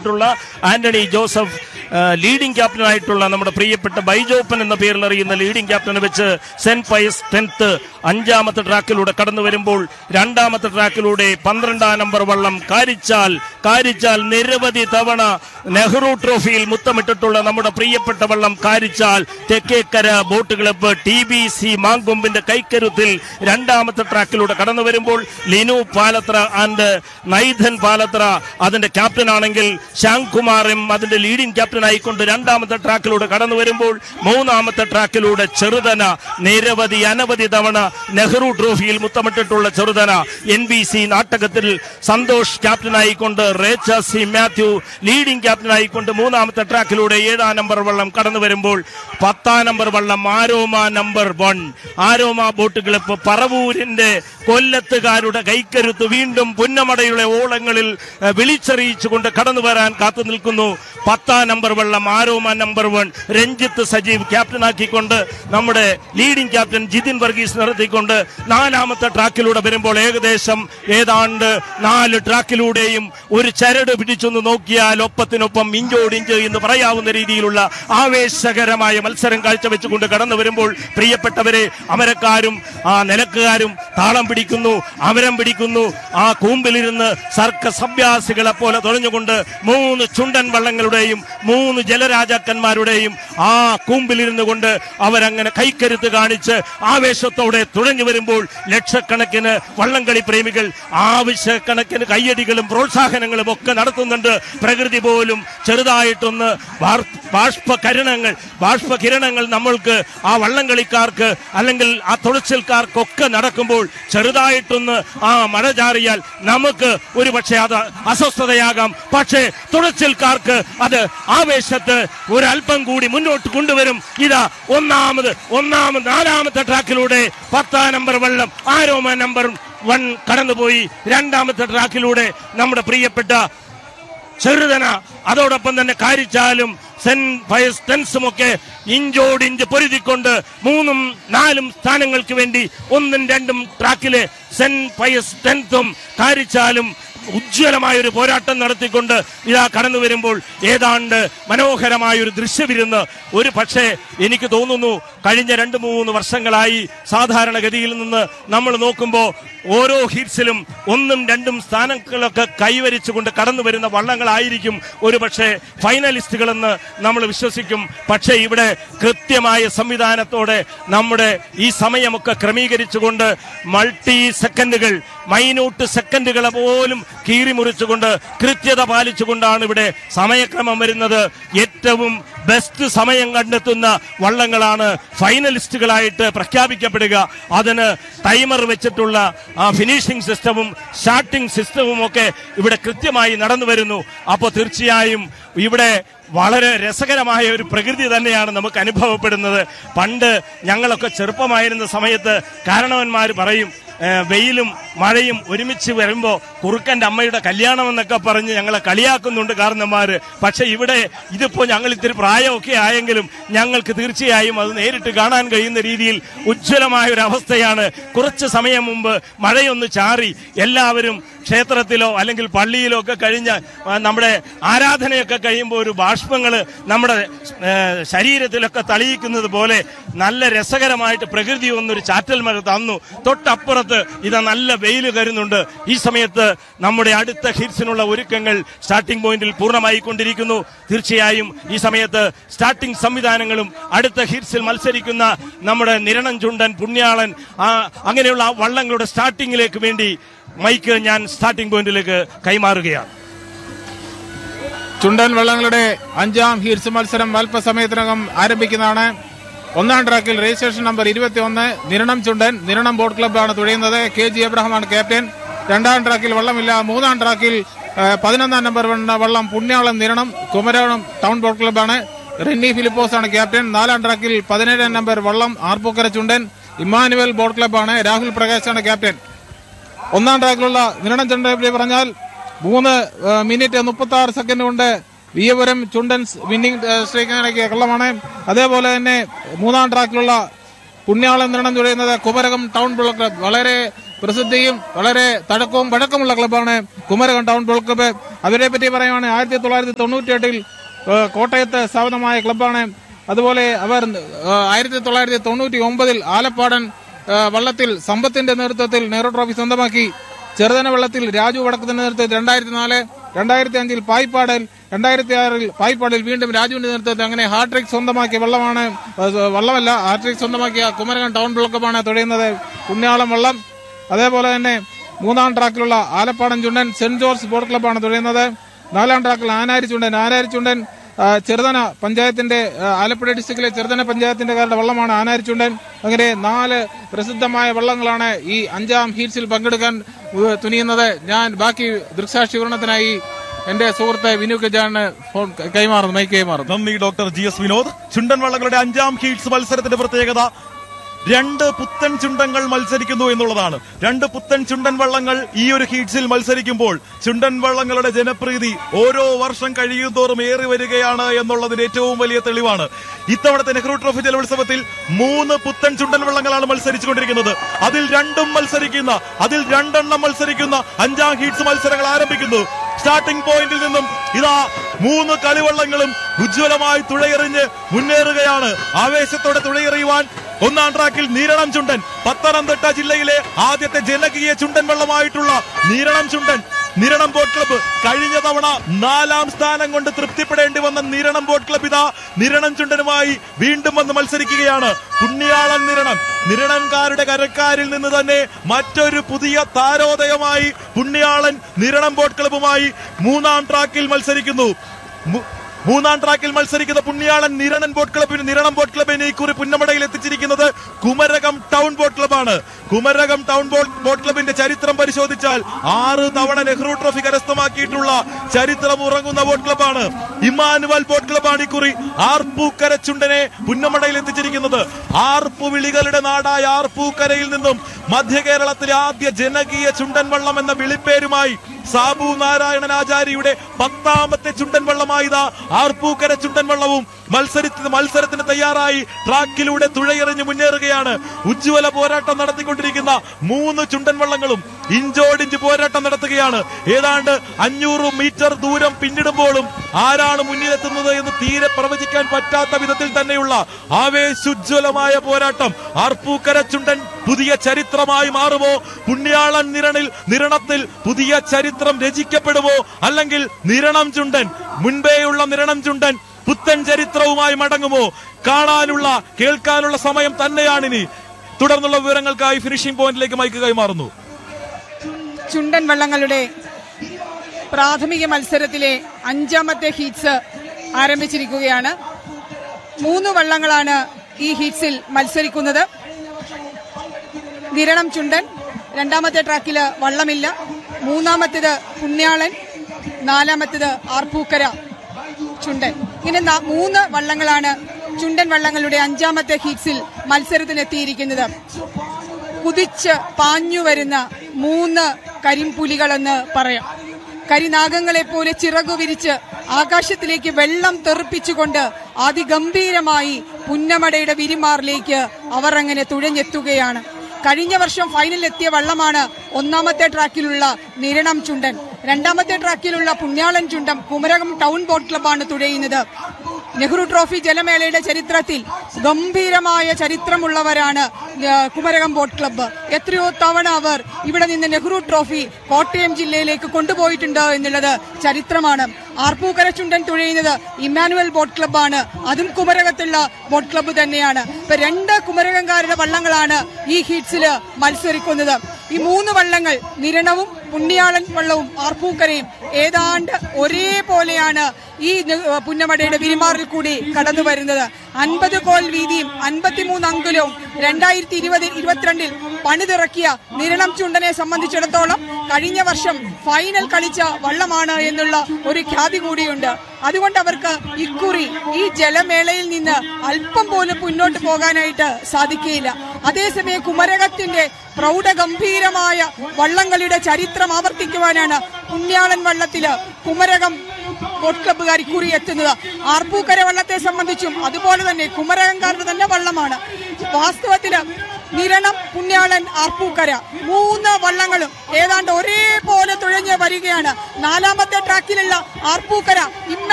മുത്തമിട്ടിട്ടുള്ള ആന്റണി ജോസഫ് ആ, ലീഡിംഗ് ക്യാപ്റ്റനായിട്ടുള്ള നമ്മുടെ പ്രിയപ്പെട്ട ബൈജോപ്പൻ എന്ന പേരിൽ അറിയുന്ന ലീഡിംഗ് ക്യാപ്റ്റനെ വെച്ച് സെന്റ് പയസ് ടെൻത്ത് അഞ്ചാമത്തെ ട്രാക്കിലൂടെ കടന്നു വരുമ്പോൾ രണ്ടാമത്തെ ട്രാക്കിലൂടെ പന്ത്രണ്ടാം നമ്പർ വള്ളം കാരിച്ചാൽ കാരിച്ചാൽ നിരവധി തവണ നെഹ്റു ട്രോഫിയിൽ മുത്തമിട്ടിട്ടുള്ള നമ്മുടെ പ്രിയപ്പെട്ട വള്ളം Karichal Thekkekara boat club T B C മാങ്കൊമ്പിന്റെ കൈക്കരുത്തിൽ രണ്ടാമത്തെ ട്രാക്കിലൂടെ കടന്നു വരുമ്പോൾ ലിനു പാലത്ര ആൻഡ് നൈഥൻ പാലത്ര അതിന്റെ ക്യാപ്റ്റൻ ആണെങ്കിൽ ശ്യാംകുമാർ എം അതിന്റെ ലീഡിംഗ് ക്യാപ്റ്റൻ ആയിക്കൊണ്ട് രണ്ടാമത്തെ ട്രാക്കിലൂടെ കടന്നു വരുമ്പോൾ മൂന്നാമത്തെ ട്രാക്കിലൂടെ ചെറുതന നിരവധി അനവധി തവണ നെഹ്റു ട്രോഫിയിൽ മുത്തമിട്ടിട്ടുള്ള ചെറുതന എൻ ബി സി നാട്ടകത്തിൽ സന്തോഷ് ക്യാപ്റ്റനായിക്കൊണ്ട് റേച്ച സി മാത്യു ലീഡിംഗ് ക്യാപ്റ്റനായിക്കൊണ്ട് മൂന്നാമത്തെ ട്രാക്കിലൂടെ ഏഴാം നമ്പർ വള്ളം കടന്നു വരുമ്പോൾ പത്താം നമ്പർ വള്ളം Aroma number one Aroma boat club പറവൂരിന്റെ കൊല്ലത്തുകാരുടെ കൈക്കരുത്ത് വീണ്ടും പുന്നമടയുടെ ഓളങ്ങളിൽ ഏഹ്, വിളിച്ചറിയിച്ചുകൊണ്ട് കടന്നു വരാൻ കാത്തു നിൽക്കുന്നു പത്താം നമ്പർ വള്ളം Aroma number one Ranjith Sajeev ക്യാപ്റ്റനാക്കിക്കൊണ്ട് നമ്മുടെ ലീഡിംഗ് ക്യാപ്റ്റൻ ജിതിൻ വർഗീസ് നിർത്തിക്കൊണ്ട് നാലാമത്തെ ട്രാക്കിലൂടെ വരുമ്പോൾ ഏകദേശം ഏതാണ്ട് നാല് ട്രാക്കിലൂടെയും ഒരു ചരട് പിടിച്ചൊന്ന് നോക്കിയാൽ ഒപ്പത്തിനൊപ്പം ഇഞ്ചോടിഞ്ച് എന്ന് പറയാവുന്ന രീതിയിലുള്ള ആവേശകരമായ മത്സരം കാഴ്ചവെച്ചുകൊണ്ട് കടന്നു വരുമ്പോൾ പ്രിയപ്പെട്ടവരെ അമരക്കാരും ആ നിലക്കുകാരും താളം പിടിക്കുന്നു അമരം പിടിക്കുന്നു ആ കൂമ്പിലിരുന്ന് സർക്കസ് അഭ്യാസികളെ പോലെ തുഴഞ്ഞുകൊണ്ട് മൂന്ന് ചുണ്ടൻ വള്ളങ്ങളുടെയും മൂന്ന് ജലരാജാക്കന്മാരുടെയും ആ കൂമ്പിലിരുന്നു കൊണ്ട് അവരങ്ങനെ കൈക്കരുത്ത് കാണിച്ച് ആവേശത്തോടെ തുഴഞ്ഞു വരുമ്പോൾ ലക്ഷക്കണക്കിന് വള്ളംകളി പ്രേമികൾ ആവശ്യക്കണക്കിന് കയ്യടികളും പ്രോത്സാഹനങ്ങളും ഒക്കെ നടത്തുന്നുണ്ട് പ്രകൃതി പോലും ചെറുതായിട്ടൊന്ന് വാർ- ബാഷ്പകരണങ്ങൾ ബാഷ്പകിരണങ്ങൾ നമ്മൾക്ക് ആ വള്ളംകളിക്കാർക്ക് അല്ലെങ്കിൽ ആ തുഴച്ചിൽക്കാർക്കൊക്കെ നടക്കുമ്പോൾ ചെറുതായിട്ടൊന്ന് ആ മഴ ചാറിയാൽ നമുക്ക് ഒരു പക്ഷേ അത് അസ്വസ്ഥതയാകാം പക്ഷേ തുഴച്ചിൽക്കാർക്ക് അത് ആവേശത്ത് ഒരല്പം കൂടി മുന്നോട്ട് കൊണ്ടുവരും ഇതാ ഒന്നാമത് ഒന്നാമത് നാലാമത്തെ ട്രാക്കിലൂടെ പത്താം നമ്പർ വെള്ളം ആരോമ നമ്പർ വൺ കടന്നുപോയി രണ്ടാമത്തെ ട്രാക്കിലൂടെ നമ്മുടെ പ്രിയപ്പെട്ട ചെറുതന അതോടൊപ്പം തന്നെ കാരിച്ചാലും സെന്റ് ഫയസ് ടെൻസും ഒക്കെ ഇഞ്ചോടിഞ്ച് പൊരുതിക്കൊണ്ട് മൂന്നും നാലും സ്ഥാനങ്ങൾക്ക് വേണ്ടി ഒന്നും രണ്ടും ട്രാക്കിലെ സെന്റ് ഫയസ് ടെൻത്തും കാരിച്ചാലും ഉജ്ജ്വലമായ ഒരു പോരാട്ടം നടത്തിക്കൊണ്ട് ഇതാ കടന്നു വരുമ്പോൾ ഏതാണ്ട് മനോഹരമായ ഒരു ദൃശ്യവിരുന്ന് ഒരു പക്ഷേ എനിക്ക് തോന്നുന്നു കഴിഞ്ഞ രണ്ട് മൂന്ന് വർഷങ്ങളായി സാധാരണഗതിയിൽ നിന്ന് നമ്മൾ നോക്കുമ്പോൾ ഓരോ ഹിറ്റ്സിലും ഒന്നും രണ്ടും സ്ഥാനങ്ങളൊക്കെ കൈവരിച്ചുകൊണ്ട് കടന്നു വരുന്ന വള്ളങ്ങളായിരിക്കും ഒരു പക്ഷേ ഫൈനലിസ്റ്റുകളെന്ന് നമ്മൾ വിശ്വസിക്കും പക്ഷേ ഇവിടെ കൃത്യമായ സംവിധാനത്തോടെ നമ്മുടെ ഈ സമയമൊക്കെ ക്രമീകരിച്ചുകൊണ്ട് മൾട്ടി സെക്കൻഡുകൾ മൈന്യൂട്ട് സെക്കൻഡുകളെ പോലും കീറിമുറിച്ചുകൊണ്ട് കൃത്യത പാലിച്ചുകൊണ്ടാണ് ഇവിടെ സമയക്രമം വരുന്നത് ഏറ്റവും ബെസ്റ്റ് സമയം കണ്ടെത്തുന്ന വള്ളങ്ങളാണ് ഫൈനലിസ്റ്റുകളായിട്ട് പ്രഖ്യാപിക്കപ്പെടുക അതിന് ടൈമർ വെച്ചിട്ടുള്ള ആ ഫിനിഷിംഗ് സിസ്റ്റവും സ്റ്റാർട്ടിംഗ് സിസ്റ്റവും ഒക്കെ ഇവിടെ കൃത്യമായി നടന്നു വരുന്നു അപ്പോൾ തീർച്ചയായും ഇവിടെ വളരെ രസകരമായ ഒരു പ്രകൃതി തന്നെയാണ് നമുക്ക് അനുഭവപ്പെടുന്നത് പണ്ട് ഞങ്ങളൊക്കെ ചെറുപ്പമായിരുന്ന സമയത്ത് കാരണവന്മാർ പറയും ഏ, വെയിലും മഴയും ഒരുമിച്ച് വരുമ്പോൾ കുറുക്കന്റെ അമ്മയുടെ കല്യാണം എന്നൊക്കെ പറഞ്ഞ് ഞങ്ങളെ കളിയാക്കുന്നുണ്ട് കാരണന്മാര് പക്ഷെ ഇവിടെ ഇതിപ്പോ ഞങ്ങൾ ഇത്തിരി പ്രായമൊക്കെ ആയെങ്കിലും ഞങ്ങൾക്ക് തീർച്ചയായും അത് നേരിട്ട് കാണാൻ കഴിയുന്ന രീതിയിൽ ഉജ്ജ്വലമായ ഒരു അവസ്ഥയാണ് കുറച്ച് സമയം മുമ്പ് മഴയൊന്ന് ചാറി എല്ലാവരും ക്ഷേത്രത്തിലോ അല്ലെങ്കിൽ പള്ളിയിലോ ഒക്കെ കഴിഞ്ഞ ആ, നമ്മുടെ ആരാധനയൊക്കെ കഴിയുമ്പോൾ ഒരു ബാഷ്പങ്ങൾ നമ്മുടെ ഏ, ശരീരത്തിലൊക്കെ തളിയിക്കുന്നത് പോലെ നല്ല രസകരമായിട്ട് പ്രകൃതി ഒന്നൊരു ചാറ്റൽ മഴ തന്നു തൊട്ടപ്പുറത്ത് ഇതാ നല്ല വെയിൽ കരുന്നുണ്ട് ഈ സമയത്ത് നമ്മുടെ അടുത്ത ഹിറ്റ്സിനുള്ള ഒരുക്കങ്ങൾ സ്റ്റാർട്ടിംഗ് പോയിന്റിൽ പൂർണ്ണമായി കൊണ്ടിരിക്കുന്നു തീർച്ചയായും ഈ സമയത്ത് സ്റ്റാർട്ടിംഗ് സംവിധാനങ്ങളും അടുത്ത ഹിറ്റ്സിൽ മത്സരിക്കുന്ന നമ്മുടെ നിരണം ചുണ്ടൻ പുണ്യാളൻ ആ, അങ്ങനെയുള്ള ആ വള്ളങ്ങളുടെ സ്റ്റാർട്ടിങ്ങിലേക്ക് വേണ്ടി മൈക്ക് ഞാൻ സ്റ്റാർട്ടിംഗ് പോയിന്റിലേക്ക് കൈമാറുകയാണ് ചുണ്ടൻ വള്ളങ്ങളുടെ അഞ്ചാം ഹീറ്റ്സ് മത്സരം അല്പസമയത്തിനകം ആരംഭിക്കുന്നതാണ് ഒന്നാം ട്രാക്കിൽ രജിസ്ട്രേഷൻ നമ്പർ ഇരുപത്തി ഒന്ന് നിരണം ചുണ്ടൻ നിരണം ബോട്ട് ക്ലബ്ബാണ് തുഴയുന്നത് കെ ജി എബ്രഹാമാണ് ക്യാപ്റ്റൻ രണ്ടാം ട്രാക്കിൽ വള്ളമില്ല മൂന്നാം ട്രാക്കിൽ ആ, പതിനൊന്നാം നമ്പർ വന്ന വള്ളം പുണ്യാളം നിരണം കുമരകം ടൗൺ ബോട്ട് ക്ലബ്ബാണ് റെന്നി ഫിലിപ്പോസ് ആണ് ക്യാപ്റ്റൻ നാലാം ട്രാക്കിൽ പതിനേഴാം നമ്പർ വള്ളം ആർപ്പൂക്കര ചുണ്ടൻ ഇമ്മാനുവൽ ബോട്ട് ക്ലബ്ബാണ് രാഹുൽ പ്രകാശാണ് ക്യാപ്റ്റൻ ഒന്നാം ട്രാക്കിലുള്ള നിരണം ചുണ്ടനെ പറഞ്ഞാൽ മൂന്ന് ആ, മിനിറ്റ് മുപ്പത്തി ആറ് സെക്കൻഡ് കൊണ്ട് വിയപുരം ചുണ്ടൻസ് വിന്നിംഗ് സ്ട്രൈക്കിനിടയ്ക്ക് കള്ളമാണ് അതേപോലെ തന്നെ മൂന്നാം ട്രാക്കിലുള്ള പുണ്യാളം നിരണം തുഴയുന്നത് കുമരകം ടൗൺ ബ്ലോക്ക് ക്ലബ് വളരെ പ്രസിദ്ധിയും വളരെ തഴക്കവും പഴക്കമുള്ള ക്ലബ്ബാണ് കുമരകം ടൗൺ ബോൾ ക്ലബ്ബ് അവരെ പറ്റി പറയുവാണെങ്കിൽ ആയിരത്തി തൊള്ളായിരത്തി തൊണ്ണൂറ്റി എട്ടിൽ കോട്ടയത്ത് സ്ഥാപിതമായ ക്ലബ്ബാണ് അതുപോലെ അവർ ആയിരത്തി തൊള്ളായിരത്തി തൊണ്ണൂറ്റി ഒമ്പതിൽ ആലപ്പാടൻ ആ, വള്ളത്തിൽ സമ്പത്തിന്റെ നേതൃത്വത്തിൽ നെഹ്റു ട്രോഫി സ്വന്തമാക്കി ചെറുതന വെള്ളത്തിൽ രാജു വടക്കത്തിന്റെ നേതൃത്വത്തിൽ രണ്ടായിരത്തി നാല് രണ്ടായിരത്തി അഞ്ചിൽ പായ്പാടൽ രണ്ടായിരത്തി ആറിൽ പായ്പാടിൽ വീണ്ടും രാജുവിന്റെ നേതൃത്വത്തിൽ അങ്ങനെ ഹാട്രിക് സ്വന്തമാക്കിയ വള്ളമാണ് അത് വള്ളമല്ല ഹാട്രിക് സ്വന്തമാക്കിയ കുമരകം ടൗൺ ബ്ലോക്കപ്പാണ് തുഴയുന്നത് പുണ്യാളം വള്ളം അതേപോലെ തന്നെ മൂന്നാം ട്രാക്കിലുള്ള Alappadan Chundan Saint George boat ക്ലബ്ബാണ് തുഴയുന്നത് നാലാം ട്രാക്കിൽ ആനാരി ചുണ്ടൻ ആനാരി ചുണ്ടൻ ആ, ചെറുതന പഞ്ചായത്തിന്റെ ആ, ആലപ്പുഴ ഡിസ്ട്രിക്റ്റിലെ ചെറുതന പഞ്ചായത്തിന്റെ കാരുടെ വള്ളമാണ് ആനാരിച്ചുണ്ടൻ അങ്ങനെ നാല് പ്രസിദ്ധമായ വള്ളങ്ങളാണ് ഈ അഞ്ചാം ഹീറ്റ്സിൽ പങ്കെടുക്കാൻ ഉ, തുനിയുന്നത് ഞാൻ ബാക്കി ദൃക്സാക്ഷി വിവരണത്തിനായി എന്റെ സുഹൃത്ത് വിനു കജാണ് ഫോൺ കൈമാറുന്നു മൈക്ക് കൈമാറുന്നു നന്ദി doctor G S Vinod chundan വള്ളങ്ങളുടെ അഞ്ചാം ഹീറ്റ്സ് മത്സരത്തിന്റെ പ്രത്യേകത രണ്ട് പുത്തൻ ചുണ്ടങ്ങൾ മത്സരിക്കുന്നു എന്നുള്ളതാണ് രണ്ട് പുത്തൻ ചുണ്ടൻ വള്ളങ്ങൾ ഈ ഒരു ഹീറ്റ്സിൽ മത്സരിക്കുമ്പോൾ ചുണ്ടൻ വള്ളങ്ങളുടെ ജനപ്രീതി ഓരോ വർഷം കഴിയുന്തോറും ഏറി വരികയാണ് എന്നുള്ളതിന് ഏറ്റവും വലിയ തെളിവാണ് ഇത്തവണത്തെ നെഹ്റു ട്രോഫി ജലോത്സവത്തിൽ മൂന്ന് പുത്തൻ ചുണ്ടൻ വള്ളങ്ങളാണ് മത്സരിച്ചുകൊണ്ടിരിക്കുന്നത് അതിൽ രണ്ടും മത്സരിക്കുന്ന അതിൽ രണ്ടെണ്ണം മത്സരിക്കുന്ന അഞ്ചാം ഹീറ്റ്സ് മത്സരങ്ങൾ ആരംഭിക്കുന്നു സ്റ്റാർട്ടിംഗ് പോയിന്റിൽ നിന്നും ഇതാ മൂന്ന് കളിവള്ളങ്ങളും ഉജ്ജ്വലമായി തുഴയെറിഞ്ഞ് മുന്നേറുകയാണ് ആവേശത്തോടെ തുഴയെറിയുവാൻ ഒന്നാം ട്രാക്കിൽ നീരണം ചുണ്ടൻ പത്തനംതിട്ട ജില്ലയിലെ ആദ്യത്തെ ജനകീയ ചുണ്ടൻ വെള്ളമായിട്ടുള്ള നീരണം ചുണ്ടൻ നിരണം ബോട്ട് ക്ലബ്ബ് കഴിഞ്ഞ തവണ നാലാം സ്ഥാനം കൊണ്ട് തൃപ്തിപ്പെടേണ്ടി വന്ന നിരണം ബോട്ട് ക്ലബ്ബ് ഇതാ നിരണം ചുണ്ടനുമായി വീണ്ടും വന്ന് മത്സരിക്കുകയാണ് പുണ്യാളൻ നിരണം നിരണംകാരുടെ കരക്കാരിൽ നിന്ന് തന്നെ മറ്റൊരു പുതിയ താരോദയമായി പുണ്യാളൻ നിരണം ബോട്ട് ക്ലബ്ബുമായി മൂന്നാം ട്രാക്കിൽ മത്സരിക്കുന്നു മു- മൂന്നാം ട്രാക്കിൽ മത്സരിക്കുന്ന പുണ്യാളൻ നിരണൻ ബോട്ട് ക്ലബിന് നിരണം ബോട്ട് ക്ലബിന് ഇക്കുറി പുന്നമടയിൽ എത്തിച്ചിരിക്കുന്നത് കുമരകം ടൗൺ ബോട്ട് ക്ലബാണ് കുമരകം ടൗൺ ബോട്ട് ബോട്ട് ക്ലബിന്റെ ചരിത്രം പരിശോധിച്ചാൽ ആറ് തവണ നെഹ്റു ട്രോഫി കരസ്ഥമാക്കിയിട്ടുള്ള ചരിത്രം ഉറങ്ങുന്ന ബോട്ട് ക്ലബാണ് ഇമാനുവൽ ബോട്ട് ക്ലബാണ് ഇക്കുറി ആർപ്പൂക്കര ചുണ്ടനെ പുന്നമടയിൽ എത്തിച്ചിരിക്കുന്നത് ആർപ്പു വിളികളുടെ നാടായ ആർപ്പൂക്കരയിൽ നിന്നും മധ്യ കേരളത്തിലെ ആദ്യ ജനകീയ ചുണ്ടൻ വള്ളം എന്ന വിളിപ്പേരുമായി സാബു നാരായണൻ ആചാര്യയുടെ പത്താമത്തെ ചുണ്ടൻ വള്ളമായി ഇതാ ആർപ്പൂക്കര ചുണ്ടൻ വള്ളവും മത്സരത്തിന് മത്സരത്തിന് തയ്യാറായി ട്രാക്കിലൂടെ തുഴയെറിഞ്ഞ് മുന്നേറുകയാണ് ഉജ്ജ്വല പോരാട്ടം നടത്തിക്കൊണ്ടിരിക്കുന്ന മൂന്ന് ചുണ്ടൻ വള്ളങ്ങളും ഇഞ്ചോടിഞ്ച് പോരാട്ടം നടത്തുകയാണ് ഏതാണ്ട് അഞ്ഞൂറ് മീറ്റർ ദൂരം പിന്നിടുമ്പോഴും ആരാണ് മുന്നിലെത്തുന്നത് എന്ന് തീരെ പ്രവചിക്കാൻ പറ്റാത്ത വിധത്തിൽ തന്നെയുള്ള ആവേശുജ്വലമായ പോരാട്ടം ആർപ്പൂക്കര ചുണ്ടൻ പുതിയ ചരിത്രമായി മാറുമോ പുണ്യാളൻ നിരണിൽ നിരണത്തിൽ പുതിയ ചരിത്രം രചിക്കപ്പെടുമോ അല്ലെങ്കിൽ നിരണം ചുണ്ടൻ മുൻപേയുള്ള നിരണം ചുണ്ടൻ പുത്തൻ ചരിത്രവുമായി മടങ്ങുമോ കാണാനുള്ള കേൾക്കാനുള്ള സമയം തന്നെയാണിനി തുടർന്നുള്ള വിവരങ്ങൾക്കായി ഫിനിഷിംഗ് പോയിന്റിലേക്ക് മൈക്ക് കൈമാറുന്നു ചുണ്ടൻ വള്ളങ്ങളുടെ പ്രാഥമിക മത്സരത്തിലെ അഞ്ചാമത്തെ ഹീറ്റ്സ് ആരംഭിച്ചിരിക്കുകയാണ് മൂന്ന് വള്ളങ്ങളാണ് ഈ ഹീറ്റ്സിൽ മത്സരിക്കുന്നത് നിരണം ചുണ്ടൻ രണ്ടാമത്തെ ട്രാക്കിൽ വള്ളമില്ല മൂന്നാമത്തേത് പുണ്യാളൻ നാലാമത്തേത് ആർപ്പൂക്കര ചുണ്ടൻ ഇങ്ങനെ ന- മൂന്ന് വള്ളങ്ങളാണ് ചുണ്ടൻ വള്ളങ്ങളുടെ അഞ്ചാമത്തെ ഹീറ്റ്സിൽ മത്സരത്തിനെത്തിയിരിക്കുന്നത് കുതിച്ച് പാഞ്ഞു വരുന്ന മൂന്ന് കരിമ്പുലികളെന്ന് പറയാം കരിനാഗങ്ങളെ പോലെ ചിറകു വിരിച്ച് ആകാശത്തിലേക്ക് വെള്ളം തെറിപ്പിച്ചുകൊണ്ട് അതിഗംഭീരമായി പുന്നമടയുടെ വിരിമാറിലേക്ക് അവർ അങ്ങനെ തുഴഞ്ഞെത്തുകയാണ് കഴിഞ്ഞ വർഷം ഫൈനലിൽ എത്തിയ വള്ളമാണ് ഒന്നാമത്തെ ട്രാക്കിലുള്ള നിരണം ചുണ്ടൻ രണ്ടാമത്തെ ട്രാക്കിലുള്ള പുണ്യാളൻ ചുണ്ടം കുമരകം ടൗൺ ബോട്ട് ക്ലബ്ബാണ് തുഴയുന്നത് നെഹ്റു ട്രോഫി ജലമേളയുടെ ചരിത്രത്തിൽ ഗംഭീരമായ ചരിത്രമുള്ളവരാണ് ആ, കുമരകം ബോട്ട് ക്ലബ്ബ് എത്രയോ തവണ അവർ ഇവിടെ നിന്ന് നെഹ്റു ട്രോഫി കോട്ടയം ജില്ലയിലേക്ക് കൊണ്ടുപോയിട്ടുണ്ട് എന്നുള്ളത് ചരിത്രമാണ് ആർപ്പൂക്കര ചുണ്ടൻ തുഴയുന്നത് ഇമ്മാനുവൽ ബോട്ട് ക്ലബ്ബാണ് അതും കുമരകത്തുള്ള ബോട്ട് ക്ലബ്ബ് തന്നെയാണ് ഇപ്പൊ രണ്ട് കുമരകംകാരുടെ വള്ളങ്ങളാണ് ഈ ഹീറ്റ്സിൽ മത്സരിക്കുന്നത് ഈ മൂന്ന് വള്ളങ്ങൾ നിരണവും പുണ്യാളൻ വള്ളവും ആർപ്പൂക്കരയും ഏതാണ്ട് ഒരേപോലെയാണ് ഈ ന- പുന്നമടയുടെ വിരിമാറിൽ കൂടി കടന്നു വരുന്നത് അൻപത് കോൽ വീതിയും അൻപത്തിമൂന്ന് അങ്കുലവും രണ്ടായിരത്തി ഇരുപതിൽ ഇരുപത്തിരണ്ടിൽ പണിതിറക്കിയ നിരണം ചുണ്ടനെ സംബന്ധിച്ചിടത്തോളം കഴിഞ്ഞ വർഷം ഫൈനൽ കളിച്ച വള്ളമാണ് എന്നുള്ള ഒരു ഖ്യാതി കൂടിയുണ്ട് അതുകൊണ്ട് അവർക്ക് ഇക്കുറി ഈ ജലമേളയിൽ നിന്ന് അല്പം പോലും മുന്നോട്ട് പോകാനായിട്ട് സാധിക്കുകയില്ല അതേസമയം കുമരകത്തിന്റെ പ്രൗഢഗംഭീരമായ വള്ളംകളിയുടെ ചരിത്രം ആവർത്തിക്കുവാനാണ് പുണ്യാളൻ വള്ളത്തില് കുമരകം ബോട്ട് ക്ലബ്ബുകാർ ഇക്കുറി എത്തുന്നത് ആർപ്പൂക്കര വള്ളത്തെ സംബന്ധിച്ചും അതുപോലെ തന്നെ കുമരകംകാരുടെ തന്നെ വള്ളമാണ് വാസ്തവത്തില് നിരണം പുണ്യാളൻ ആർപ്പൂക്കര മൂന്ന് വള്ളങ്ങളും ഏതാണ്ട് ഒരേപോലെ തുഴഞ്ഞ് വരികയാണ് നാലാമത്തെ ട്രാക്കിലുള്ള ആർപ്പൂക്കര ഇമ്മ